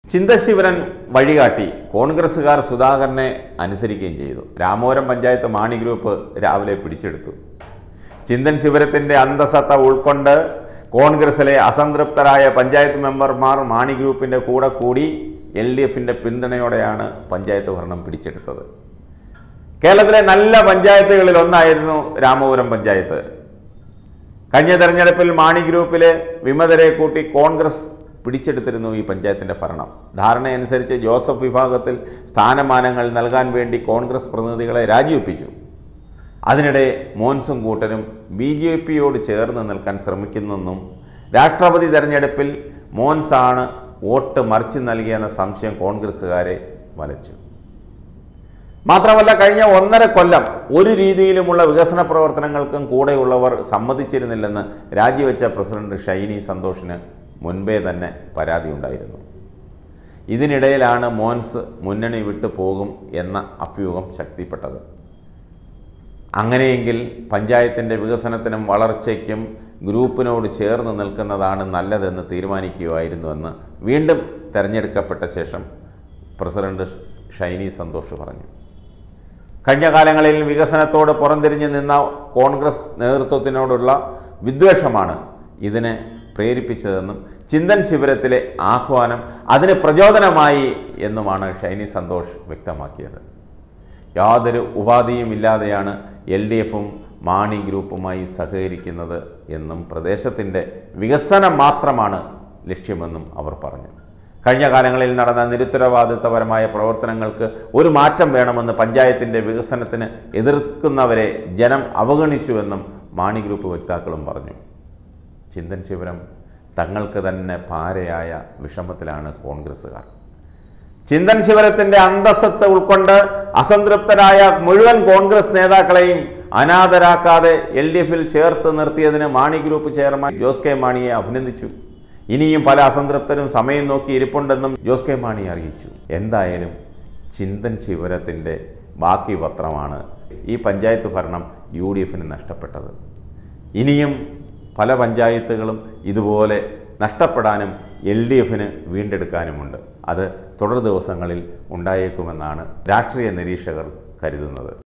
ചിന്തശിവരൻ വഴികാട്ടി കോൺഗ്രസ്സുകാർ സുധാകരനെ അനുസരിക്കുകയും ചെയ്തു രാമപുരം പഞ്ചായത്ത് മാണി ഗ്രൂപ്പ് രാവിലെ പിടിച്ചെടുത്തു ചിന്തൻ ശിവരത്തിൻ്റെ അന്തസത്ത ഉൾക്കൊണ്ട് കോൺഗ്രസിലെ അസംതൃപ്തരായ പഞ്ചായത്ത് മെമ്പർമാർ മാണി ഗ്രൂപ്പിൻ്റെ കൂടെ കൂടി എൽ ഡി എഫിൻ്റെ പിന്തുണയോടെയാണ് പഞ്ചായത്ത് ഭരണം പിടിച്ചെടുത്തത് കേരളത്തിലെ നല്ല പഞ്ചായത്തുകളിൽ ഒന്നായിരുന്നു രാമപുരം പഞ്ചായത്ത് കഴിഞ്ഞ തെരഞ്ഞെടുപ്പിൽ മാണി ഗ്രൂപ്പിലെ വിമതരെ കൂട്ടി കോൺഗ്രസ് പിടിച്ചെടുത്തിരുന്നു ഈ പഞ്ചായത്തിൻ്റെ ഭരണം ധാരണയനുസരിച്ച് ജോസഫ് വിഭാഗത്തിൽ സ്ഥാനമാനങ്ങൾ നൽകാൻ വേണ്ടി കോൺഗ്രസ് പ്രതിനിധികളെ രാജിവെപ്പിച്ചു അതിനിടെ മോൻസും കൂട്ടരും ബി ജെ പിയോട് ചേർന്ന് നിൽക്കാൻ ശ്രമിക്കുന്നെന്നും രാഷ്ട്രപതി തെരഞ്ഞെടുപ്പിൽ മോൻസാണ് വോട്ട് മറിച്ചു നൽകിയെന്ന സംശയം കോൺഗ്രസ്സുകാരെ വലച്ചു മാത്രമല്ല കഴിഞ്ഞ ഒന്നര കൊല്ലം ഒരു രീതിയിലുമുള്ള വികസന പ്രവർത്തനങ്ങൾക്കും കൂടെയുള്ളവർ സമ്മതിച്ചിരുന്നില്ലെന്ന് രാജിവെച്ച പ്രസിഡന്റ് ഷൈനി സന്തോഷിന് മുൻപേ തന്നെ പരാതിയുണ്ടായിരുന്നു ഇതിനിടയിലാണ് മോൻസ് മുന്നണി വിട്ടു പോകും എന്ന അഭ്യൂഹം ശക്തിപ്പെട്ടത് അങ്ങനെയെങ്കിൽ പഞ്ചായത്തിൻ്റെ വികസനത്തിനും വളർച്ചയ്ക്കും ഗ്രൂപ്പിനോട് ചേർന്ന് നിൽക്കുന്നതാണ് നല്ലതെന്ന് തീരുമാനിക്കുകയായിരുന്നുവെന്ന് വീണ്ടും തെരഞ്ഞെടുക്കപ്പെട്ട ശേഷം പ്രസിഡന്റ് ഷൈനി സന്തോഷ് പറഞ്ഞു കഴിഞ്ഞ കാലങ്ങളിൽ വികസനത്തോട് പുറംതിരിഞ്ഞ് നിന്ന കോൺഗ്രസ് നേതൃത്വത്തിനോടുള്ള വിദ്വേഷമാണ് ഇതിനെ പ്രേരിപ്പിച്ചതെന്നും ചിന്തൻ ശിബിരത്തിലെ ആഹ്വാനം അതിന് പ്രചോദനമായി എന്നുമാണ് ഷൈനി സന്തോഷ് വ്യക്തമാക്കിയത് യാതൊരു ഉപാധിയും ഇല്ലാതെയാണ് എൽ ഡി എഫും മാണി ഗ്രൂപ്പുമായി സഹകരിക്കുന്നത് എന്നും പ്രദേശത്തിൻ്റെ വികസനം മാത്രമാണ് ലക്ഷ്യമെന്നും അവർ പറഞ്ഞു കഴിഞ്ഞ കാലങ്ങളിൽ നടന്ന നിരുത്തരവാദിത്തപരമായ പ്രവർത്തനങ്ങൾക്ക് ഒരു മാറ്റം വേണമെന്ന് പഞ്ചായത്തിൻ്റെ വികസനത്തിന് എതിർക്കുന്നവരെ ജനം അവഗണിച്ചുവെന്നും മാണി ഗ്രൂപ്പ് വക്താക്കളും പറഞ്ഞു ചിന്തൻ ശിവരം തങ്ങൾക്ക് തന്നെ പാരയായ വിഷമത്തിലാണ് കോൺഗ്രസ്സുകാർ ചിന്തൻ ശിവരത്തിന്റെ അന്തസ്സത്ത് ഉൾക്കൊണ്ട് അസംതൃപ്തരായ മുഴുവൻ കോൺഗ്രസ് നേതാക്കളെയും അനാഥരാക്കാതെ എൽ ഡി എഫിൽ ചേർത്ത് നിർത്തിയതിന് Mani group chairman Jose K മാണിയെ അഭിനന്ദിച്ചു ഇനിയും പല അസംതൃപ്തരും സമയം നോക്കി ഇരിപ്പുണ്ടെന്നും ജോസ് കെ മാണി അറിയിച്ചു എന്തായാലും ചിന്തൻ ശിവരത്തിൻ്റെ ബാക്കി പത്രമാണ് ഈ പഞ്ചായത്ത് ഭരണം യു ഡി എഫിന് നഷ്ടപ്പെട്ടത് ഇനിയും പല പഞ്ചായത്തുകളും ഇതുപോലെ നഷ്ടപ്പെടാനും എൽ ഡി എഫിന് വീണ്ടെടുക്കാനുമുണ്ട് അത് തുടർ ദിവസങ്ങളിൽ ഉണ്ടായേക്കുമെന്നാണ് രാഷ്ട്രീയ നിരീക്ഷകർ കരുതുന്നത്